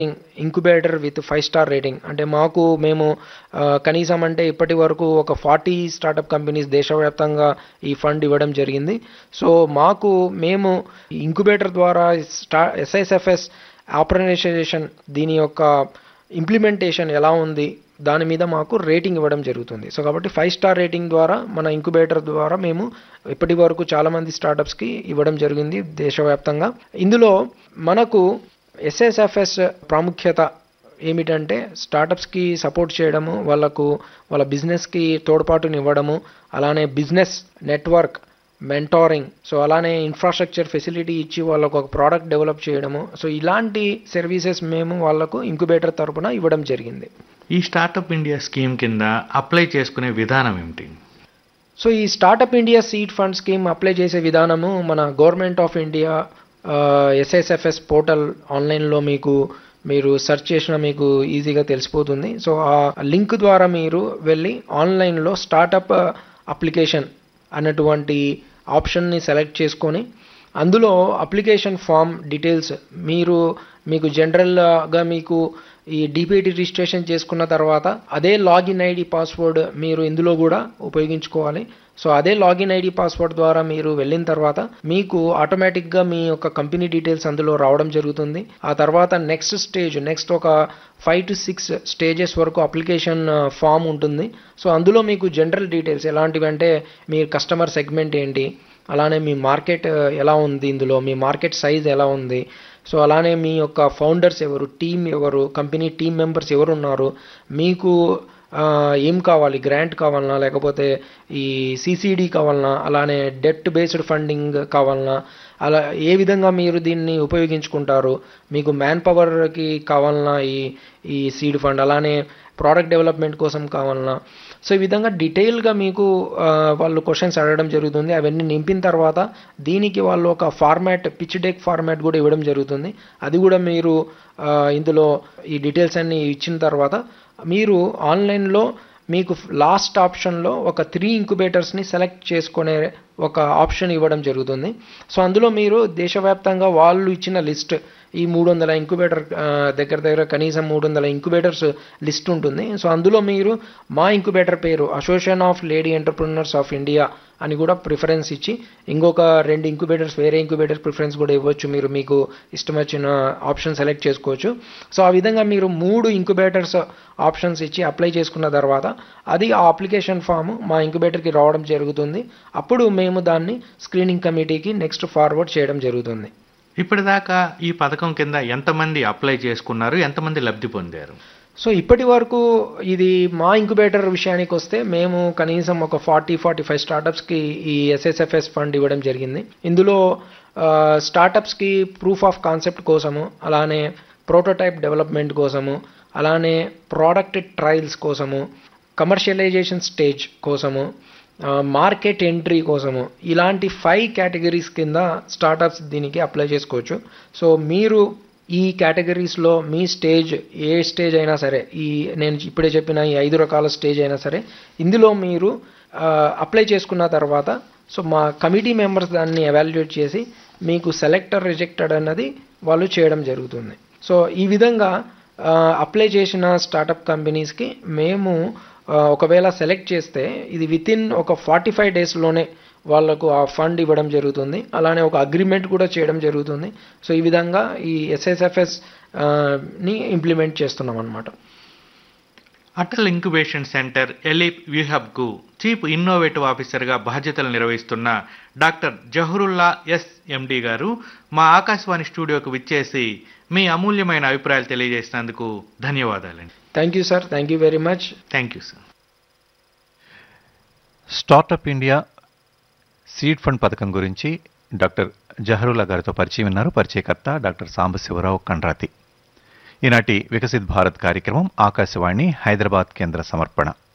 incubator with five star rating అంటే మాకు మేము ఆ, కనీసం అంటే ఇప్పటి వరకు ఒక ఫార్టీ స్టార్టప్ కంపెనీస్ దేశవ్యాప్తంగా ఈ ఫండ్ ఇవ్వడం జరిగింది సో మాకు మేము ఇంక్యుబేటర్ ద్వారా స్టా ఎస్ఐఎస్ఎఫ్ఎస్ ఆపరేషనైజేషన్ దీని యొక్క ఇంప్లిమెంటేషన్ ఎలా ఉంది దాని మీద మాకు రేటింగ్ ఇవ్వడం జరుగుతుంది సో కాబట్టి ఫైవ్ స్టార్ రేటింగ్ ద్వారా మన ఇంక్యుబేటర్ ద్వారా మేము ఇప్పటి వరకు చాలామంది స్టార్టప్స్కి ఇవ్వడం జరిగింది దేశవ్యాప్తంగా ఇందులో మనకు ఎస్ఎస్ఎఫ్ఎస్ ప్రాముఖ్యత ఏమిటంటే స్టార్టప్స్కి సపోర్ట్ చేయడము వాళ్ళకు వాళ్ళ బిజినెస్కి తోడ్పాటునివ్వడము అలానే బిజినెస్ నెట్వర్క్ మెంటారింగ్ సో అలానే ఇన్ఫ్రాస్ట్రక్చర్ ఫెసిలిటీ ఇచ్చి వాళ్ళకు ఒక ప్రోడక్ట్ డెవలప్ చేయడము సో ఇలాంటి సర్వీసెస్ మేము వాళ్ళకు ఇంక్యుబేటర్ తరపున ఇవ్వడం జరిగింది ఈ స్టార్టప్ ఇండియా స్కీమ్ కింద అప్లై చేసుకునే విధానం ఏమిటి సో ఈ startup India seed fund scheme apply చేసే విధానము మన government of India SSFS portal ఆన్లైన్లో మీకు మీరు సెర్చ్ చేసిన మీకు ఈజీగా తెలిసిపోతుంది సో ఆ లింక్ ద్వారా మీరు వెళ్ళి ఆన్లైన్లో స్టార్టప్ అప్లికేషన్ అన్నటువంటి ఆప్షన్ని సెలెక్ట్ చేసుకొని అందులో అప్లికేషన్ ఫామ్ డీటెయిల్స్ మీరు మీకు జనరల్గా మీకు ఈ డిపిఐటి రిజిస్ట్రేషన్ చేసుకున్న తర్వాత అదే లాగిన్ ఐడి పాస్వర్డ్ మీరు ఇందులో కూడా ఉపయోగించుకోవాలి సో అదే లాగిన్ ఐడి పాస్వర్డ్ ద్వారా మీరు వెళ్ళిన తర్వాత మీకు ఆటోమేటిక్గా మీ యొక్క కంపెనీ డీటెయిల్స్ అందులో రావడం జరుగుతుంది ఆ తర్వాత నెక్స్ట్ స్టేజ్ నెక్స్ట్ ఒక ఫైవ్ టు సిక్స్ స్టేజెస్ వరకు అప్లికేషన్ ఫామ్ ఉంటుంది సో అందులో మీకు జనరల్ డీటెయిల్స్ ఎలాంటివి అంటే మీ కస్టమర్ సెగ్మెంట్ ఏంటి అలానే మీ మార్కెట్ ఎలా ఉంది ఇందులో మీ మార్కెట్ సైజ్ ఎలా ఉంది సో అలానే మీ యొక్క ఫౌండర్స్ ఎవరు టీం ఎవరు కంపెనీ టీం మెంబర్స్ ఎవరు ఉన్నారు మీకు ఆ, ఏం కావాలి గ్రాంట్ కావాలనా లేకపోతే ఈ సిసిడి కావాలనా అలానే డెట్ బేస్డ్ ఫండింగ్ కావాలనా అలా ఏ విధంగా మీరు దీన్ని ఉపయోగించుకుంటారు మీకు మ్యాన్ పవర్కి కావాలనా ఈ ఈ సీడ్ ఫండ్ అలానే ప్రోడక్ట్ డెవలప్మెంట్ కోసం కావాలనా సో ఈ విధంగా డీటెయిల్గా మీకు ఆ, వాళ్ళు క్వశ్చన్స్ అడగడం జరుగుతుంది అవన్నీ నింపిన తర్వాత దీనికి వాళ్ళు ఒక ఫార్మాట్ పిచ్ డెక్ ఫార్మాట్ కూడా ఇవ్వడం జరుగుతుంది అది కూడా మీరు ఆ, ఇందులో ఈ డీటెయిల్స్ అన్ని ఇచ్చిన తర్వాత మీరు ఆన్లైన్లో మీకు లాస్ట్ ఆప్షన్లో ఒక త్రీ ఇంక్యుబేటర్స్ని సెలెక్ట్ చేసుకునే ఒక ఆప్షన్ ఇవ్వడం జరుగుతుంది సో అందులో మీరు దేశవ్యాప్తంగా వాళ్ళు ఇచ్చిన లిస్ట్ ఈ మూడు వందల ఇంక్యుబేటర్ దగ్గర దగ్గర కనీసం మూడు వందల ఇంక్యుబేటర్స్ లిస్ట్ ఉంటుంది సో అందులో మీరు మా ఇంక్యుబేటర్ పేరు association of lady entrepreneurs of India అని కూడా ప్రిఫరెన్స్ ఇచ్చి ఇంకొక రెండు ఇంక్యుబేటర్స్ వేరే ఇంక్యుబేటర్ ప్రిఫరెన్స్ కూడా ఇవ్వచ్చు మీరు మీకు ఇష్టం వచ్చిన ఆప్షన్ సెలెక్ట్ చేసుకోవచ్చు సో ఆ విధంగా మీరు మూడు ఇంక్యుబేటర్స్ ఆప్షన్స్ ఇచ్చి అప్లై చేసుకున్న తర్వాత అది ఆ అప్లికేషన్ ఫామ్ మా ఇంక్యుబేటర్కి రావడం జరుగుతుంది అప్పుడు మేము దాన్ని స్క్రీనింగ్ కమిటీకి నెక్స్ట్ ఫార్వర్డ్ చేయడం జరుగుతుంది ఇప్పటిదాకా ఈ పథకం కింద ఎంతమంది అప్లై చేసుకున్నారు ఎంతమంది లబ్ధి పొందారు సో ఇప్పటి వరకు ఇది మా ఇంక్యుబేటర్ విషయానికి వస్తే మేము కనీసం ఒక ఫార్టీ ఫార్టీ ఫైవ్ స్టార్టప్స్కి ఈ ఎస్ఎస్ఎఫ్ఎస్ ఫండ్ ఇవ్వడం జరిగింది ఇందులో ఆ, స్టార్టప్స్కి ప్రూఫ్ ఆఫ్ కాన్సెప్ట్ కోసము అలానే ప్రోటోటైప్ డెవలప్మెంట్ కోసము అలానే ప్రోడక్ట్ ట్రయల్స్ కోసము కమర్షియలైజేషన్ స్టేజ్ కోసము ఆ, మార్కెట్ ఎంట్రీ కోసము ఇలాంటి ఫైవ్ కేటగిరీస్ కింద స్టార్టప్స్ దీనికి అప్లై చేసుకోవచ్చు సో మీరు ఈ కేటగిరీస్లో మీ స్టేజ్ ఏ స్టేజ్ అయినా సరే ఈ నేను ఇప్పుడే చెప్పిన ఈ ఐదు రకాల స్టేజ్ అయినా సరే ఇందులో మీరు ఆ, అప్లై చేసుకున్న తర్వాత సో మా కమిటీ మెంబర్స్ దాన్ని ఎవాల్యుయేట్ చేసి మీకు సెలెక్టర్ రిజెక్టెడ్ అన్నది వాళ్ళు చేయడం జరుగుతుంది సో ఈ విధంగా ఆ, అప్లై చేసిన స్టార్టప్ కంపెనీస్కి మేము ఆ, ఒకవేళ సెలెక్ట్ చేస్తే ఇది విత్ ఇన్ ఒక ఫార్టీ ఫైవ్ డేస్లోనే వాళ్ళకు ఆ ఫండ్ ఇవ్వడం జరుగుతుంది అలానే ఒక అగ్రిమెంట్ కూడా చేయడం జరుగుతుంది సో ఈ విధంగా ఈ ఎస్ఎస్ఎఫ్ఎస్ ని ఇంప్లిమెంట్ చేస్తున్నాం అనమాట అటల్ ఇంక్యుబేషన్ సెంటర్ ఎలిప్ వ్యూహబ్కు చీఫ్ ఇన్నోవేటివ్ ఆఫీసర్గా బాధ్యతలు నిర్వహిస్తున్న డాక్టర్ జహరుల్లా ఎస్ ఎండి గారు మా ఆకాశవాణి స్టూడియోకు విచ్చేసి మీ అమూల్యమైన అభిప్రాయాలు తెలియజేసినందుకు ధన్యవాదాలండి thank you sir thank you very much thank you sir startup India seed fund పథకం గురించి డాక్టర్ జహరుల్లా గారితో పరిచయం విన్నారు పరిచయకర్త డాక్టర్ సాంబశివరావు కండ్రాతి ఈనాటి వికసిత్ భారత్ కార్యక్రమం ఆకాశవాణి హైదరాబాద్ కేంద్ర సమర్పణ